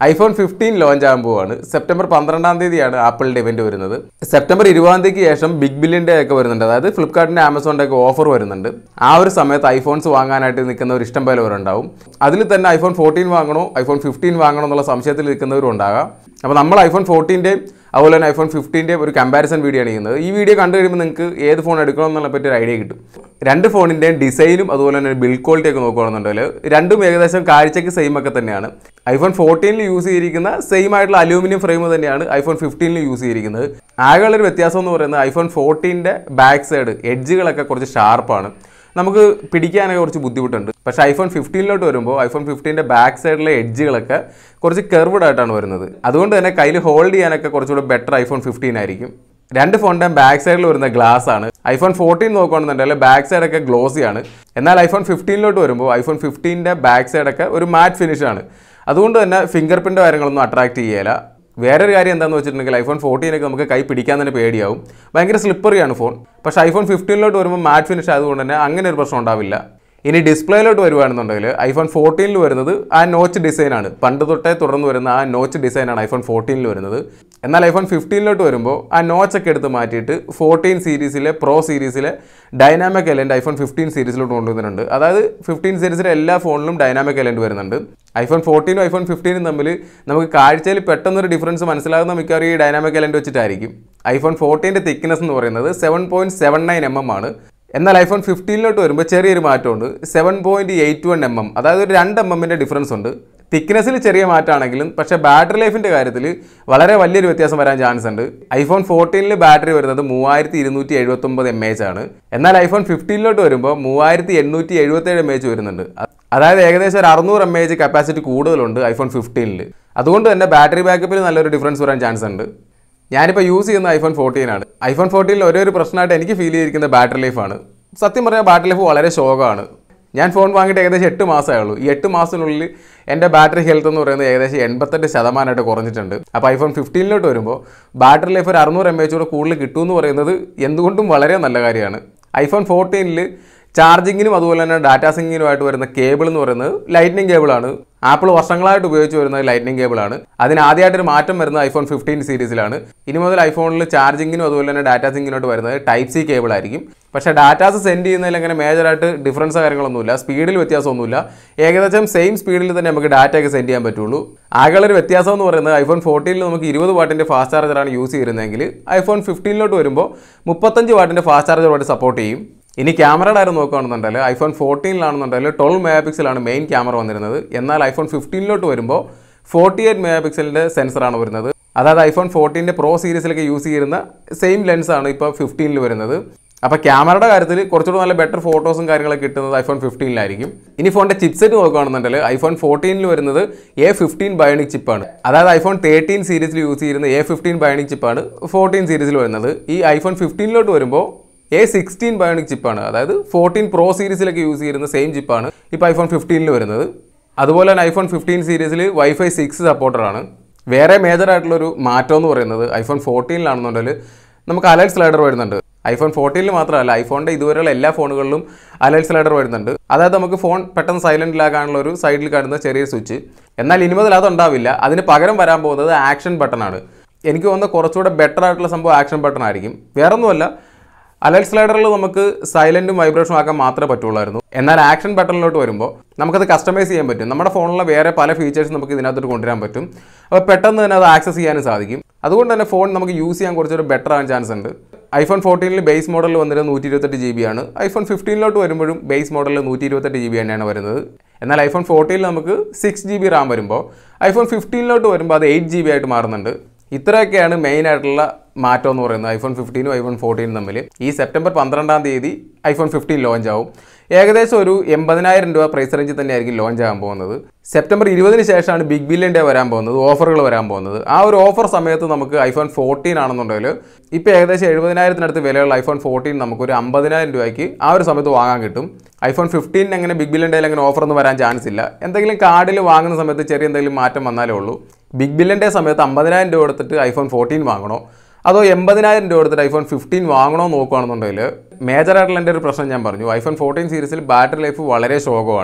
iPhone fifteen launch ആകാൻ പോവാണ് September പന്ത്രണ്ടാം തീയതിയാണ് ആപ്പിളിന്റെ ഇവന്റ് വരുന്നത് സെപ്റ്റംബർ ഇരുപതാം തീയതിക്ക് ശേഷം ബിഗ് ബില്ലിന്റെ ഒക്കെ വരുന്നുണ്ട് അതായത് ഫ്ലിപ്കാർട്ടിന്റെ ആമസോണിന്റെ ഒക്കെ ഓഫർ വരുന്നുണ്ട് ആ ഒരു സമയത്ത് ഐഫോൺസ് വാങ്ങാനായിട്ട് നിൽക്കുന്നവർ ഇഷ്ടം പോലെ പേരുണ്ടാവും അതിൽ തന്നെ ഐഫോൺ ഫോർട്ടീൻ വാങ്ങണോ ഐഫോൺ ഫിഫ്റ്റീൻ വാങ്ങണോ എന്നുള്ള സംശയത്തിൽ നിൽക്കുന്നവരും ഉണ്ടാകാം അപ്പോൾ നമ്മൾ ഐഫോൺ ഫോർട്ടീൻ്റെയും അതുപോലെ തന്നെ ഐഫോൺ ഫിഫ്റ്റീൻ്റെയും ഒരു കമ്പാരിസൺ വീഡിയോ ആണ് ചെയ്യുന്നത് ഈ വീഡിയോ കണ്ടു കഴിയുമ്പോൾ നിങ്ങൾക്ക് ഏത് ഫോൺ എടുക്കണം എന്നുള്ള പറ്റി ഒരു ഐഡിയ കിട്ടും രണ്ട് ഫോണിൻ്റെയും ഡിസൈനും അതുപോലെ തന്നെ ബിൽഡ് ക്വാളിറ്റി ഒക്കെ നോക്കുകയാണെന്നുണ്ടെങ്കിൽ രണ്ടും ഏകദേശം കാഴ്ചയ്ക്ക് സെയിം ഒക്കെ തന്നെയാണ് ഐഫോൺ ഫോർട്ടീനിൽ യൂസ് ചെയ്തിരിക്കുന്ന സെയിം ആയിട്ടുള്ള അലൂമിനിയം ഫ്രെയിം തന്നെയാണ് ഐഫോൺ ഫിഫ്റ്റീനിൽ യൂസ് ചെയ്തിരിക്കുന്നത് ആകെയുള്ളൊരു വ്യത്യാസം എന്ന് പറയുന്നത് ഐഫോൺ ഫോർട്ടീൻ്റെ ബാക്ക് സൈഡ് എഡ്ജുകളൊക്കെ കുറച്ച് ഷാർപ്പാണ് നമുക്ക് പിടിക്കാനൊക്കെ കുറച്ച് ബുദ്ധിമുട്ടുണ്ട് പക്ഷേ ഐഫോൺ ഫിഫ്റ്റീനിലോട്ട് വരുമ്പോൾ ഐഫോൺ ഫിഫ്റ്റീൻ്റെ ബാക്ക് സൈഡിലെ എഡ്ജുകളൊക്കെ കുറച്ച് കെർവ്ഡ് ആയിട്ടാണ് വരുന്നത് അതുകൊണ്ട് തന്നെ കയ്യിൽ ഹോൾഡ് ചെയ്യാനൊക്കെ കുറച്ചുകൂടെ ബെറ്റർ ഐഫോൺ ഫിഫ്റ്റീൻ ആയിരിക്കും രണ്ട് ഫോണിൻ്റെ ബാക്ക് സൈഡിൽ വരുന്ന ഗ്ലാസ് ആണ് ഐഫോൺ ഫോർട്ടീൻ നോക്കുകയാണെന്നുണ്ടെങ്കിൽ ബാക്ക് സൈഡൊക്കെ ഗ്ലോസി ആണ് എന്നാൽ ഐഫോൺ ഫിഫ്റ്റീനിലോട്ട് വരുമ്പോൾ ഐഫോൺ ഫിഫ്റ്റീൻ്റെ ബാക്ക് സൈഡൊക്കെ ഒരു മാറ്റ് ഫിനിഷ് ആണ് അതുകൊണ്ട് തന്നെ ഫിംഗർ പ്രിൻ്റ് കാര്യങ്ങളൊന്നും അട്രാക്ട് ചെയ്യേല വേറൊരു കാര്യം എന്താണെന്ന് വെച്ചിട്ടുണ്ടെങ്കിൽ ഐഫോൺ ഫോർട്ടീനൊക്കെ നമുക്ക് കൈ പിടിക്കാൻ തന്നെ പേടിയാവും ഭയങ്കര സ്ലിപ്പറിയാണ് ഫോൺ പക്ഷേ ഐഫോൺ ഫിഫ്റ്റീനിലോട്ട് വരുമ്പോൾ മാറ്റ് ഫിനിഷ് ആയതുകൊണ്ട് തന്നെ അങ്ങനെ ഒരു പ്രശ്നം ഉണ്ടാവില്ല ഇനി ഡിസ്പ്ലേയിലോട്ട് വരുവാണെന്നുണ്ടെങ്കിൽ ഐഫോൺ ഫോർട്ടീനിൽ വരുന്നത് ആ നോച്ച് ഡിസൈനാണ് പണ്ട് തൊട്ടേ തുടർന്ന് വരുന്ന ആ നോച്ച് ഡിസൈനാണ് ഐഫോൺ ഫോർട്ടീനിൽ വരുന്നത് എന്നാൽ ഐഫോൺ ഫിഫ്റ്റീനിലോട്ട് വരുമ്പോൾ ആ നോച്ചൊക്കെ എടുത്ത് മാറ്റിയിട്ട് ഫോർട്ടീൻ സീരീസിലെ പ്രോ സീരീസിലെ ഡൈനാമിക് എലൻറ്റ് ഐഫോൺ ഫിഫ്റ്റീൻ സീരീസിലോട്ട് കൊണ്ടുവന്നിട്ടുണ്ട് അതായത് ഫിഫ്റ്റീൻ സീരീസിലെ എല്ലാ ഫോണിലും ഡൈനാമിക് എലൻറ്റ് വരുന്നുണ്ട് ഐഫോൺ ഫോർട്ടീനും ഐഫോൺ ഫിഫ്റ്റീനും തമ്മിൽ നമുക്ക് കാഴ്ചയിൽ പെട്ടെന്നൊരു ഡിഫറൻസ് മനസ്സിലാകുന്ന മിക്കവാറും ഈ ഡൈനാമിക് എലൻറ്റ് വെച്ചിട്ടായിരിക്കും ഐഫോൺ ഫോർട്ടീൻ്റെ തിക്നെസ് എന്ന് പറയുന്നത് seven point seven nine M M ആണ് എന്നാൽ ഐഫോൺ ഫിഫ്റ്റീനിലോട്ട് വരുമ്പോൾ ചെറിയൊരു മാറ്റമുണ്ട് seven point eight one M M അതായത് ഒരു രണ്ട് എം എമ്മിൻ്റെ ഡിഫറൻസ് ഉണ്ട് തിക്നെസ്സിൽ ചെറിയ മാറ്റമാണെങ്കിലും പക്ഷേ ബാറ്ററി ലൈഫിൻ്റെ കാര്യത്തിൽ വളരെ വലിയൊരു വ്യത്യാസം വരാൻ ചാൻസ് ഉണ്ട് ഐഫോൺ ഫോർട്ടീനിൽ ബാറ്ററി വരുന്നത് മൂവായിരത്തി ഇരുന്നൂറ്റി എഴുപത്തൊമ്പത് എം എച്ച് ആണ് എന്നാൽ ഐഫോൺ ഫിഫ്റ്റീനിലോട്ട് വരുമ്പോൾ മൂവായിരത്തി എണ്ണൂറ്റി എഴുപത്തേഴ് എം എച്ച് വരുന്നുണ്ട് അതായത് ഏകദേശം ഒരു അറുന്നൂറ് എം എച്ച് കപ്പാസിറ്റി കൂടുതലുണ്ട് ഐഫോൺ ഫിഫ്റ്റീനിൽ അതുകൊണ്ട് തന്നെ ബാറ്ററി ബാക്കപ്പിൽ നല്ലൊരു ഡിഫറൻസ് വരാൻ ചാൻസ് ഉണ്ട് ഞാനിപ്പോൾ യൂസ് ചെയ്യുന്ന ഐഫോൺ ഫോർട്ടീൻ ആണ് ഐഫോൺ ഫോർട്ടീനിൽ ഒരേ ഒരു പ്രശ്നമായിട്ട് എനിക്ക് ഫീൽ ചെയ്തിരിക്കുന്ന ബാറ്ററി ലൈഫാണ് സത്യം പറഞ്ഞാൽ ബാറ്ററി ലൈഫ് വളരെ ശോകമാണ് ഞാൻ ഫോൺ വാങ്ങിയിട്ട് ഏകദേശം എട്ട് മാസമേ ഉള്ളൂ ഈ എട്ട് മാസത്തിനുള്ളിൽ എൻ്റെ ബാറ്ററി ഹെൽത്ത് എന്ന് പറയുന്നത് ഏകദേശം എൺപത്തെട്ട് ശതമാനമായിട്ട് കുറഞ്ഞിട്ടുണ്ട് അപ്പോൾ ഐഫോൺ ഫിഫ്റ്റീനിലോട്ട് വരുമ്പോൾ ബാറ്ററി ലൈഫ് ഒരു അറുന്നൂറ് എം എച്ച് കൂടെ കൂടുതൽ കിട്ടുമെന്ന് പറയുന്നത് എന്തുകൊണ്ടും വളരെ നല്ല കാര്യമാണ് ഐഫോൺ ഫോർട്ടീനിൽ ചാർജിങ്ങിനും അതുപോലെ തന്നെ ഡാറ്റാ സിങ്ങിനുമായിട്ട് വരുന്ന കേബിൾ എന്ന് പറയുന്നത് ലൈറ്റ്നിങ് കേബിളാണ് ആപ്പിൾ വർഷങ്ങളായിട്ട് ഉപയോഗിച്ച് വരുന്നത് ലൈറ്റ്നിങ് കേബിളാണ് അതിന് ആദ്യമായിട്ടൊരു മാറ്റം വരുന്നത് ഐഫോൺ ഫിഫ്റ്റീൻ സീരീസിലാണ് ഇനി മുതൽ ഐഫോണിൽ ചാർജിങ്ങിനും അതുപോലെ തന്നെ ഡാറ്റാ സിങ്ങിനോട്ട് വരുന്നത് ടൈപ്പ് സി കേബിൾ ആയിരിക്കും പക്ഷേ ഡാറ്റാസ് സെൻഡ് ചെയ്യുന്നതിൽ അങ്ങനെ മേജറായിട്ട് ഡിഫറൻസ് കാര്യങ്ങളൊന്നുമില്ല സ്പീഡിൽ വ്യത്യാസമൊന്നുമില്ല ഏകദേശം സെയിം സ്പീഡിൽ തന്നെ നമുക്ക് ഡാറ്റ ഒക്കെ സെൻഡ് ചെയ്യാൻ പറ്റുള്ളൂ ആകെയുള്ളൊരു വ്യത്യാസം എന്ന് പറയുന്നത് ഐഫോൺ ഫോർട്ടീനിൽ നമുക്ക് ഇരുപത് വാട്ടിൻ്റെ ഫാസ്റ്റ് ചാർജറാണ് യൂസ് ചെയ്യുന്നതെങ്കിൽ ഐഫോൺ ഫിഫ്റ്റീനിലോട്ട് വരുമ്പോൾ മുപ്പത്തഞ്ച് വാട്ടിൻ്റെ ഫാസ്റ്റ് ചാർജറുമായിട്ട് സപ്പോർട്ട് ചെയ്യും ഇനി ക്യാമറയുടെ കാര്യം നോക്കുകയാണെന്നുണ്ടെങ്കിൽ ഐഫോൺ ഫോർട്ടീനിലാണെന്നുണ്ടെങ്കിൽ ട്വൽവ് മെഗാ പിക്സലാണ് മെയിൻ ക്യാമറ വന്നിരുന്നത് എന്നാൽ ഐഫോൺ ഫിഫ്റ്റീനിലോട്ട് വരുമ്പോൾ ഫോർട്ടി എയ്റ്റ് മെഗാ പിക്സലിൻ്റെ സെൻസറാണ് വരുന്നത് അതായത് ഐഫോൺ ഫോർട്ടീൻ്റെ പ്രോ സീരീസിലൊക്കെ യൂസ് ചെയ്യുന്ന സെയിം ലെൻസാണ് ഇപ്പോൾ ഫിഫ്റ്റീനിൽ വരുന്നത് അപ്പോൾ ക്യാമറയുടെ കാര്യത്തിൽ കുറച്ചുകൂടി നല്ല ബെറ്റർ ഫോട്ടോസും കാര്യങ്ങളൊക്കെ കിട്ടുന്നത് ഐഫോൺ ഫിഫ്റ്റീനിലായിരിക്കും ഇനി ഫോണിൻ്റെ ചിപ്സെറ്റ് നോക്കുകയാണെന്നുണ്ടെങ്കിൽ ഐഫോൺ ഫോർട്ടീനിൽ വരുന്നത് എ ഫിഫ്റ്റീൻ ബയോണിക് ചിപ്പാണ് അതായത് ഐഫോൺ തേർട്ടീൻ സീരീസിൽ യൂസ് ചെയ്യുന്ന എ ഫിഫ്റ്റീൻ ബയോണിക് ചിപ്പാണ് ഫോർട്ടീൻ സീരീസിൽ വരുന്നത് ഈ ഐഫോൺ ഫിഫ്റ്റീനിലോട്ട് വരുമ്പോൾ എ സിക്സ്റ്റീൻ ബയോണിക് ചിപ്പാണ് അതായത് ഫോർട്ടീൻ പ്രോ സീരീസിലൊക്കെ യൂസ് ചെയ്യുന്ന സെയിം ചിപ്പാണ് ഇപ്പോൾ ഐഫോൺ ഫിഫ്റ്റീനിൽ വരുന്നത് അതുപോലെ തന്നെ ഐഫോൺ ഫിഫ്റ്റീൻ സീരീസിൽ വൈഫൈ സിക്സ് സപ്പോർട്ടറാണ് വേറെ മേജർ ആയിട്ടുള്ളൊരു മാറ്റം എന്ന് പറയുന്നത് ഐഫോൺ ഫോർട്ടീനിലാണെന്നുണ്ടെങ്കിൽ നമുക്ക് അലൈറ്റ് സ്ലൈഡർ വരുന്നുണ്ട് ഐഫോൺ ഫോർട്ടീനിൽ മാത്രമല്ല ഐഫോണിൻ്റെ ഇതുവരെയുള്ള എല്ലാ ഫോണുകളിലും അലൈറ്റ് സ്ലൈഡർ വരുന്നുണ്ട് അതായത് നമുക്ക് ഫോൺ പെട്ടെന്ന് സൈലൻറ്റിലാക്കാനുള്ള ഒരു സൈഡിൽ കാണുന്ന ചെറിയ സ്വിച്ച് എന്നാൽ ഇനി മുതൽ അതുണ്ടാവില്ല അതിന് പകരം വരാൻ പോകുന്നത് ആക്ഷൻ ബട്ടണാണ് എനിക്ക് തോന്നുന്നത് കുറച്ചുകൂടെ ബെറ്റർ ആയിട്ടുള്ള സംഭവം ആക്ഷൻ ബട്ടൺ ആയിരിക്കും വേറൊന്നുമല്ല അലൈറ്റ് സ്ലൈഡറിൽ നമുക്ക് സൈലൻറ്റും വൈബ്രേഷനും ആക്കാൻ മാത്രമേ പറ്റുള്ളായിരുന്നു എന്നാൽ ആക്ഷൻ ബട്ടണിലോട്ട് വരുമ്പോൾ നമുക്കത് കസ്റ്റമൈസ് ചെയ്യാൻ പറ്റും നമ്മുടെ ഫോണിലെ വേറെ പല ഫീച്ചേഴ്സ് നമുക്ക് ഇതിനകത്തോട്ട് കൊണ്ടുവരാൻ പറ്റും അപ്പോൾ പെട്ടെന്ന് തന്നെ അത് ആക്സസ് ചെയ്യാനും സാധിക്കും അതുകൊണ്ട് തന്നെ ഫോൺ നമുക്ക് യൂസ് ചെയ്യാൻ കുറച്ചൊരു ബെറ്റർ ആകാൻ ചാൻസ് ഉണ്ട് ഐഫോൺ ഫോർട്ടീനിൽ ബേസ് മോഡൽ വന്നിട്ട് നൂറ്റി ഇരുപത്തെട്ട് ജി ബി ആണ് ഐഫോൺ ഫിഫ്റ്റീനിലോട്ട് വരുമ്പോഴും ബേസ് മോഡൽ നൂറ്റി ഇരുപത്തെട്ട് ജി ബി തന്നെയാണ് വരുന്നത് എന്നാൽ ഐഫോൺ ഫോർട്ടീനിൽ നമുക്ക് സിക്സ് ജി ബി റാം വരുമ്പോൾ ഐഫോൺ ഫിഫ്റ്റീനിലോട്ട് വരുമ്പോൾ അത് എയ്റ്റ് ജി ബി ആയിട്ട് മാറുന്നുണ്ട് ഇത്രയൊക്കെയാണ് മെയിൻ ആയിട്ടുള്ള മാറ്റം എന്ന് പറയുന്നത് ഐഫോൺ ഫിഫ്റ്റീനും ഐഫോൺ ഫോർട്ടീനും തമ്മിൽ ഈ സെപ്റ്റംബർ പന്ത്രണ്ടാം തീയതി ഐഫോൺ ഫിഫ്റ്റീൻ ലോഞ്ച് ആവും ഏകദേശം ഒരു എൺപതിനായിരം രൂപ പ്രൈസ് റേഞ്ചിൽ തന്നെയായിരിക്കും ലോഞ്ച് ആകാൻ പോകുന്നത് സെപ്റ്റംബർ ഇരുപതിന് ശേഷമാണ് ബിഗ് ബില്യൺ ഡേ വരാൻ പോകുന്നത് ഓഫറുകൾ വരാൻ പോകുന്നത് ആ ഒരു ഓഫർ സമയത്ത് നമുക്ക് ഐഫോൺ ഫോർട്ടീൻ ആണെന്നുണ്ടെങ്കിൽ ഇപ്പോൾ ഏകദേശം എഴുപതിനായിരത്തിനടുത്ത് വിലയുള്ള ഐഫോൺ ഫോർട്ടീൻ നമുക്ക് ഒരു അമ്പതിനായിരം രൂപയ്ക്ക് ആ ഒരു സമയത്ത് വാങ്ങാൻ കിട്ടും ഐഫോൺ ഫിഫ്റ്റീൻ അങ്ങനെ ബിഗ് ബില്യൺ ഡേയിൽ അങ്ങനെ ഓഫർ ഒന്നും വരാൻ ചാൻസ് ഇല്ല എന്തെങ്കിലും കാർഡിൽ വാങ്ങുന്ന സമയത്ത് ചെറിയ എന്തെങ്കിലും മാറ്റം വന്നാലേ ഉള്ളൂ ബിഗ് ബില്യൺ ഡേ സമയത്ത് അമ്പതിനായിരം രൂപ കൊടുത്തിട്ട് ഐഫോൺ ഫോർട്ടീൻ വാങ്ങണോ അതോ എൺപതിനായിരം രൂപ കൊടുത്തിട്ട് ഐഫോൺ ഫിഫ്റ്റീൻ വാങ്ങണോ നോക്കുകയാണെന്നുണ്ടെങ്കിൽ മേജർ ആയിട്ടുള്ള എൻ്റെ ഒരു പ്രശ്നം ഞാൻ പറഞ്ഞു ഐഫോൺ ഫോർട്ടീൻ സീരീസിൽ ബാറ്ററി ലൈഫ് വളരെ ശോകമാണ്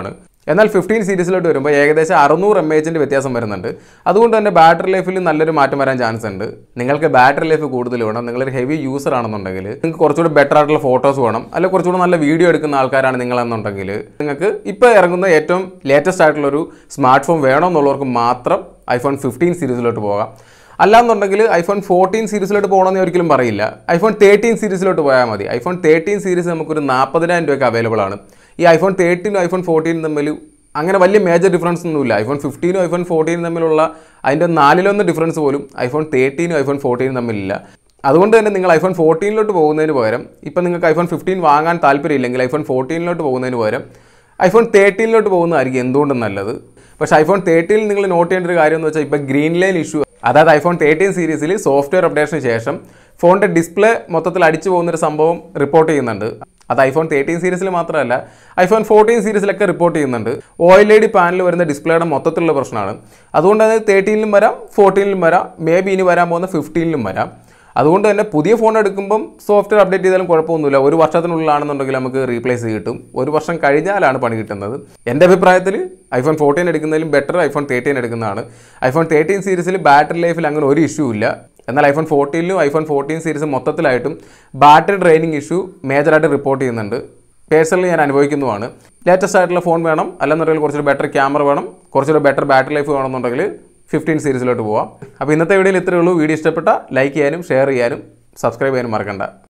എന്നാൽ ഫിഫ്റ്റീൻ സീരീസിലോട്ട് വരുമ്പോൾ ഏകദേശം അറുന്നൂറ് എം എച്ചിൻ്റെ വ്യത്യാസം വരുന്നുണ്ട് അതുകൊണ്ട് തന്നെ ബാറ്ററി ലൈഫിൽ നല്ലൊരു മാറ്റം വരാൻ ചാൻസ് ഉണ്ട് നിങ്ങൾക്ക് ബാറ്ററി ലൈഫ് കൂടുതൽ വേണം നിങ്ങളൊരു ഹെവി യൂസർ ആണെന്നുണ്ടെങ്കിൽ നിങ്ങൾക്ക് കുറച്ചുകൂടി ബെറ്റർ ആയിട്ടുള്ള ഫോട്ടോസ് വേണം അല്ലെങ്കിൽ കുറച്ചുകൂടി നല്ല വീഡിയോ എടുക്കുന്ന ആൾക്കാരാണ് നിങ്ങളെന്നുണ്ടെങ്കിൽ നിങ്ങൾക്ക് ഇപ്പോൾ ഇറങ്ങുന്ന ഏറ്റവും ലേറ്റസ്റ്റ് ആയിട്ടുള്ള ഒരു സ്മാർട്ട് ഫോൺ വേണമെന്നുള്ളവർക്ക് മാത്രം ഐഫോൺ ഫിഫ്റ്റീൻ സീരീസിലോട്ട് പോകാം അല്ലാന്നുണ്ടെങ്കിൽ ഐഫോൺ ഫോർട്ടീൻ സീരീസിലോട്ട് പോകണമെന്ന് ഞാൻ ഒരിക്കലും പറയില്ല ഐഫോൺ തേർട്ടീൻ സീരീസിലോട്ട് പോയാൽ മതി ഐഫോൺ തേർട്ടീൻ സീരീസ് നമുക്കൊരു നാൽപ്പതിനായിരം രൂപയ്ക്ക് അവൈലബിൾ ആണ് ഈ ഐഫോൺ തേർട്ടീനും ഐഫോൺ ഫോർട്ടീനും തമ്മിൽ അങ്ങനെ വലിയ മേജർ ഡിഫറൻസ് ഒന്നുമില്ല ഐഫോൺ ഫിഫ്റ്റീനും ഐഫോൺ ഫോർട്ടീനും തമ്മിലുള്ള അതിൻ്റെ നാലിലൊന്ന് ഡിഫറൻസ് പോലും ഐഫോൺ തേർട്ടീനും ഐഫോൺ ഫോർട്ടീനും തമ്മിലില്ല അതുകൊണ്ട് തന്നെ നിങ്ങൾ ഐഫോൺ ഫോർട്ടീനിലോട്ട് പോകുന്നതിന് പകരം ഇപ്പം നിങ്ങൾക്ക് ഐഫോൺ ഫിഫ്റ്റീൻ വാങ്ങാൻ താല്പര്യമില്ലെങ്കിൽ ഐഫോൺ ഫോർട്ടീനിലോട്ട് പോകുന്നതിന് പകരം ഐഫോൺ തേർട്ടീനിലോട്ട് പോകുന്നതായിരിക്കും എന്തുകൊണ്ടും നല്ലത് പക്ഷേ ഐഫോൺ തേർട്ടീനിൽ നിങ്ങൾ നോട്ട് ചെയ്യേണ്ട ഒരു കാര്യം എന്ന് വെച്ചാൽ ഇപ്പോൾ ഗ്രീൻ ലൈൻ ഇഷ്യൂ അതായത് ഐഫോൺ തേർട്ടീൻ സീരീസിൽ സോഫ്റ്റ്വെയർ അപ്ഡേഷന് ശേഷം ഫോണിൻ്റെ ഡിസ്പ്ലേ മൊത്തത്തിൽ അടിച്ചു പോകുന്നൊരു സംഭവം റിപ്പോർട്ട് ചെയ്യുന്നുണ്ട് അത് ഐഫോൺ തേർട്ടീൻ സീരീസിൽ മാത്രമല്ല ഐഫോൺ ഫോർട്ടീൻ സീരീസിലൊക്കെ റിപ്പോർട്ട് ചെയ്യുന്നുണ്ട് O L E D panel വരുന്ന ഡിസ്പ്ലേയുടെ മൊത്തത്തിലുള്ള പ്രശ്നമാണ് അതുകൊണ്ട് അത് തേർട്ടീനിലും വരാം ഫോർട്ടീനിലും വരാം മേ ബി ഇനി വരാൻ പോകുന്ന ഫിഫ്റ്റീനിലും വരാം അതുകൊണ്ട് തന്നെ പുതിയ ഫോൺ എടുക്കുമ്പം സോഫ്റ്റ്വെയർ അപ്ഡേറ്റ് ചെയ്താലും കുഴപ്പമൊന്നുമില്ല ഒരു വർഷത്തിനുള്ളിലാണെന്നുണ്ടെങ്കിൽ നമുക്ക് റീപ്ലേസ് കിട്ടും ഒരു വർഷം കഴിഞ്ഞാലാണ് പണി കിട്ടുന്നത് എൻ്റെ അഭിപ്രായത്തിൽ ഐഫോൺ ഫോർട്ടീൻ എടുക്കുന്നതിലും ബെറ്റർ ഐഫോൺ തേർട്ടീൻ എടുക്കുന്നതാണ് ഐഫോൺ തേർട്ടീൻ സീരീസിൽ ബാറ്ററി ലൈഫിൽ അങ്ങനെ ഒരു ഇഷ്യൂ ഇല്ല എന്നാൽ ഐഫോൺ ഫോർട്ടീനിലും ഐഫോൺ ഫോർട്ടീൻ സീരീസ് മൊത്തത്തിലായിട്ടും ബാറ്ററി ഡ്രെയിനിങ് ഇഷ്യൂ മേജറായിട്ട് റിപ്പോർട്ട് ചെയ്യുന്നുണ്ട് പേഴ്സണലി ഞാൻ അനുഭവിക്കുന്നതുമാണ് ലേറ്റസ്റ്റ് ആയിട്ടുള്ള ഫോൺ വേണം അല്ലെന്നുണ്ടെങ്കിൽ കുറച്ചൊരു ബെറ്റർ ക്യാമറ വേണം കുറച്ചൊരു ബെറ്റർ ബാറ്ററി ലൈഫ് വേണമെന്നുണ്ടെങ്കിൽ ഫിഫ്റ്റീൻ സീരീസിലോട്ട് പോവാം അപ്പോൾ ഇന്നത്തെ വീഡിയോയിൽ ഇത്രയേ ഉള്ളൂ വീഡിയോ ഇഷ്ടപ്പെട്ട ലൈക്ക് ചെയ്യാനും ഷെയർ ചെയ്യാനും സബ്സ്ക്രൈബ് ചെയ്യാനും മറക്കണ്ട